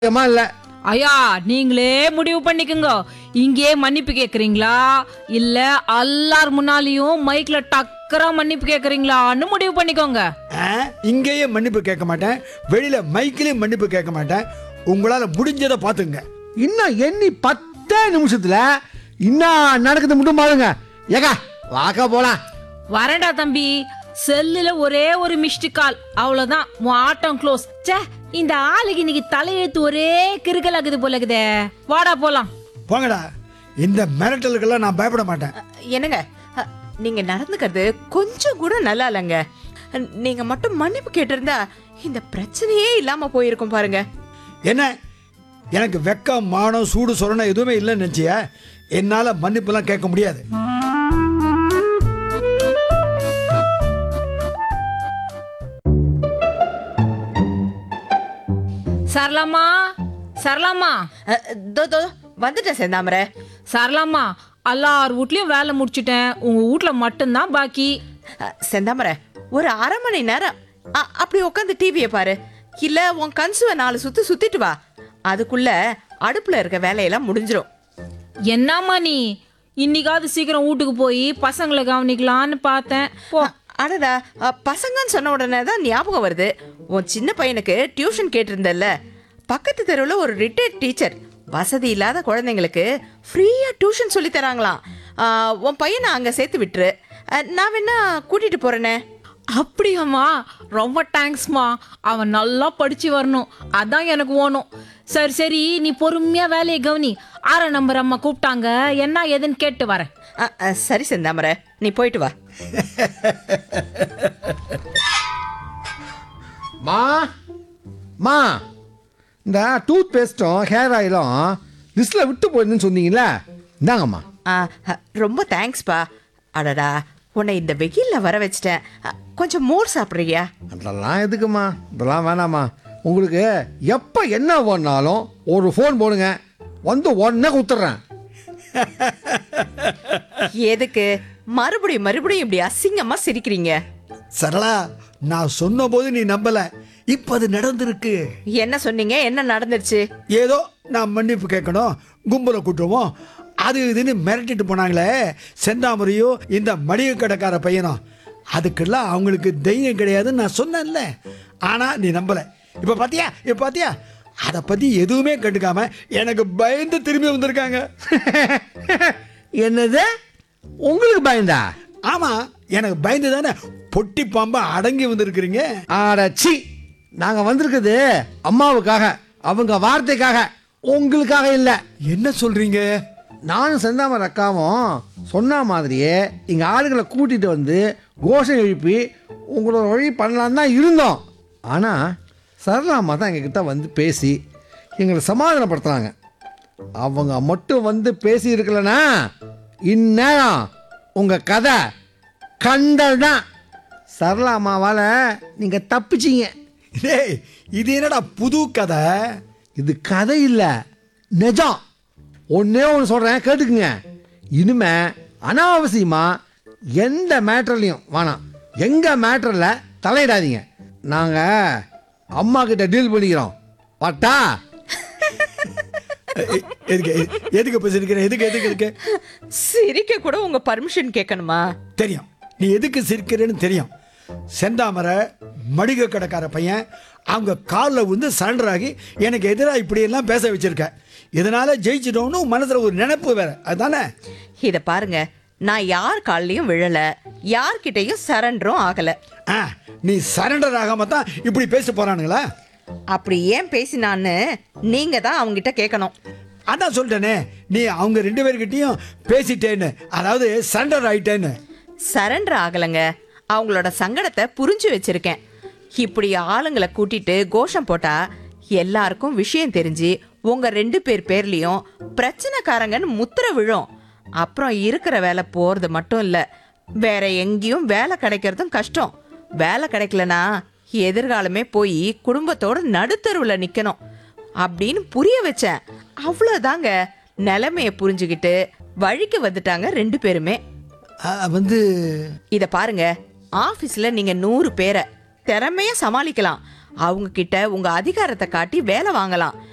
ஏமா இல்ல ஐயா நீங்களே முடிவு பண்ணிக்கோங்க இங்கே மன்னிப்பு கேக்குறீங்களா இல்ல எல்லார் முன்னாலையும் மைக்ல டக்கரா மன்னிப்பு கேக்குறீங்களான்னு முடிவு பண்ணிக்கோங்க ஆ, இங்கேயே மன்னிப்பு கேட்க மாட்டேன் வெளியில மைக்கிலையும் மன்னிப்பு கேட்க மாட்டேன் உங்களால முடிஞ்சதை பாத்துங்க இன்னும் எண்ணி பத்தே நிமிஷத்துல இன்னும் நடக்குது மட்டும் பாருங்க ஏக்கா வாக்கா போலாம் வரேன்டா தம்பி செல்லுல ஒரே ஒரு மிஸ்டு கால் அவ்வளவுதான் உன் ஆட்டம் க்ளோஸ் ச்சே இந்த ஆளுக்கு இன்னைக்கு தலையெழுத்து ஒரே கிறுக்கல் ஆகுது போல இருக்குதே வாடா போலாம் போங்கடா இந்த மிரட்டலுக்கெல்லாம் நான் பயப்பட மாட்டேன் என்னங்க அ, நீங்க நடந்துக்கிறது கொஞ்சம் கூட நல்லா இல்லைங்க நீங்க மட்டும் மன்னிப்பு கேட்டிருந்தா இந்த பிரச்சனையே இல்லாம போயிருக்கும் பாருங்க என்ன எனக்கு வெக்கம் மானம் சூடு சொரணம் எதுவுமே இல்லைன்னு நினச்சியா என்னால் மன்னிப்புலாம் கேட்க முடியாது சரளாமா சரளாமா அ, தோ தோ வந்துட்டேன் செந்தாமரை சரளாமா எல்லார் வீட்லயும் வேலை முடிச்சிட்டேன் உங்க வீட்ல மட்டும்தான் பாக்கி அ, செந்தாமரை ஒரு அரை மணி நேரம் அ, அப்படி உட்காந்து டிவியை பாரு இல்ல உன் கன்சுவை நாலு சுத்து சுத்திட்டு வா அதுக்குள்ள அடுப்புல இருக்க வேலையெல்லாம் முடிஞ்சிரும் என்னம்மா நீ இன்னைக்காவது சீக்கிரம் வீட்டுக்கு போய் பசங்களை கவனிக்கலான்னு பார்த்தேன் போ அடடா அ, பசங்கன்னு சொன்ன உடனே தான் ஞாபகம் வருது உன் சின்ன பையனுக்கு டியூஷன் கேட்டிருந்தல்ல பக்கத்து தெருவில் ஒரு ரிட்டையர்ட் டீச்சர் வசதி இல்லாத குழந்தைங்களுக்கு ஃப்ரீயாக டியூஷன் சொல்லி தராங்களாம் ஆ, உன் பையனை அங்கே சேர்த்து விட்டுரு அ, நான் வேணா கூட்டிட்டு போறேனே அப்படியாம்மா ரொம்ப தேங்க்ஸ்மா அவன் நல்லா படிச்சு வரணும் அதான் எனக்கு ஓணும் சரி சரி நீ பொறுமையா வேலையை கவனி ஆற நம்பர் அம்மா கூப்பிட்டாங்க என்ன ஏதுன்னு கேட்டு வரேன் அ, அ, சரி செந்தாமரை நீ போயிட்டு வா மா மா இந்த டூத் பேஸ்ட்டும் ஹேர் ஆயிலும் லிஸ்ட்டில் விட்டு போயிருந்துன்னு சொன்னீங்களே இந்தாங்கம்மா ஆ, அ, ரொம்ப தேங்க்ஸ்ப்பா அடடா உன்னை இந்த வெயிலில் வர வச்சிட்டேன் அ, கொஞ்சம் மோர் சாப்பிட்றியா அதெல்லாம் எதுக்குமா இதெல்லாம் வேணாம்மா உங்களுக்கு எப்போ என்ன பண்ணாலும் ஒரு ஃபோன் போடுங்க வந்து உடனே கொடுத்துட்றேன் எதுக்கு மறுபடியும் மறுபடியும் இப்படி அசிங்கமா சிரிக்கிறீங்க சரளா நான் சொன்னபோது நீ நம்பல இப்போ அது நடந்திருக்கு என்ன சொன்னீங்க என்ன நடந்துருச்சு ஏதோ நான் மன்னிப்பு கேட்கணும் கும்பலை கூட்டுவோம் அது இதுன்னு மிரட்டிட்டு போனாங்களே செந்தாமரையும் இந்த மளிகை கடைக்கார பையனும் அதுக்கெல்லாம் அவங்களுக்கு தைரியம் கிடையாதுன்னு நான் சொன்னேன்ல ஆனால் நீ நம்பலை இப்போ பார்த்தியா இப்போ பார்த்தியா அதை பற்றி எதுவுமே கண்டுக்காம எனக்கு பயந்து திரும்பி வந்திருக்காங்க என்னது உங்களுக்கு பயந்தா ஆமாம் எனக்கு பயந்து தானே பொட்டி பாம்பா அடங்கி வந்திருக்கிறீங்க ஆடச்சி நாங்கள் வந்திருக்குது அம்மாவுக்காக அவங்க வார்த்தைக்காக உங்களுக்காக இல்லை என்ன சொல்கிறீங்க நானும் செந்தாமர் அக்காவும் சொன்ன மாதிரியே இங்கே ஆளுகளை கூட்டிகிட்டு வந்து கோஷம் எழுப்பி உங்களோட வழி பண்ணலான்னு தான் இருந்தோம் ஆனால் சரளாமா தான் எங்ககிட்ட வந்து பேசி எங்களை சமாதானப்படுத்துனாங்க அவங்க மட்டும் வந்து பேசி இருக்கலனா இந்நேரம் உங்கள் கதை கண்டல் தான் சரளாமாவால் நீங்கள் தப்பிச்சிங்க டேய் இது என்னடா புது கதை இது கதை இல்லை நிஜம் ஒன்றே ஒன்று சொல்கிறேன் கேட்டுக்குங்க இனிமே அனாவசியமாக எந்த மேட்டர்லையும் வேணாம் எங்கள் மேட்டரில் தலையிடாதீங்க நாங்கள் அம்மா கிட்ட டீல் பண்ணிக்கிறோம் பட்டா எ- எதுக்கு எதுக்கு இப்போ சிரிக்கிற எதுக்கு எதுக்கு எதுக்கு சிரிக்க கூட உங்க பர்மிஷன் கேட்கணுமா தெரியும் நீ எதுக்கு சிரிக்கிறேன்னு தெரியும் செந்தாமரை மடிகை கடைக்கார பையன் அவங்க காலில் வந்து சரண்டர் ஆகி எனக்கு எதிராக இப்படியெல்லாம் பேச வச்சிருக்க இதனால ஜெயிச்சிட்டோம்னு மனசில் ஒரு நினைப்பு வேற அதுதானே இத பாருங்க நான் யார் கால்லயும் விழல யார்கிட்டயும் சரண்டரும் ஆகல ஆ நீ சரண்டர் ஆகாம தான் இப்படி பேச போறானுங்களா அப்படி ஏன் பேசினான்னு நீங்க தான் அவங்ககிட்ட கேட்கணும் அதான் சொல்லிட்டேனே நீ அவங்க ரெண்டு பேர்கிட்டயும் பேசிட்டேன்னு அதாவது சரண்டர் ஆயிட்டேன்னு சரண்டர் ஆகலைங்க அவங்களோட சங்கடத்தை புரிஞ்சு வச்சிருக்கேன் இப்படி ஆளுங்களை கூட்டிட்டு கோஷம் போட்டா எல்லாருக்கும் விஷயம் தெரிஞ்சு உங்க ரெண்டு பேர் பேர்லயும் பிரச்சனைக்காரங்கன்னு முத்திர விழும் அப்புறம் இருக்கிற வேலை போறது மட்டும் இல்ல வேற எங்கேயும் வேலை கிடைக்கிறதும் கஷ்டம் வேலை கிடைக்கலனா எதிர்காலமே போய் குடும்பத்தோட நடுத்தருவுல நிக்கணும் அப்படின்னு புரிய வச்சேன் அவ்வளவுதாங்க நிலைமைய புரிஞ்சுக்கிட்டு வழிக்கு வந்துட்டாங்க ரெண்டு பேருமே ஆ, வந்து இத பாருங்க ஆபீஸ்ல நீங்க நூறு பேரை திறமையா சமாளிக்கலாம் அவங்க கிட்ட உங்க அதிகாரத்தை காட்டி வேலை வாங்கலாம்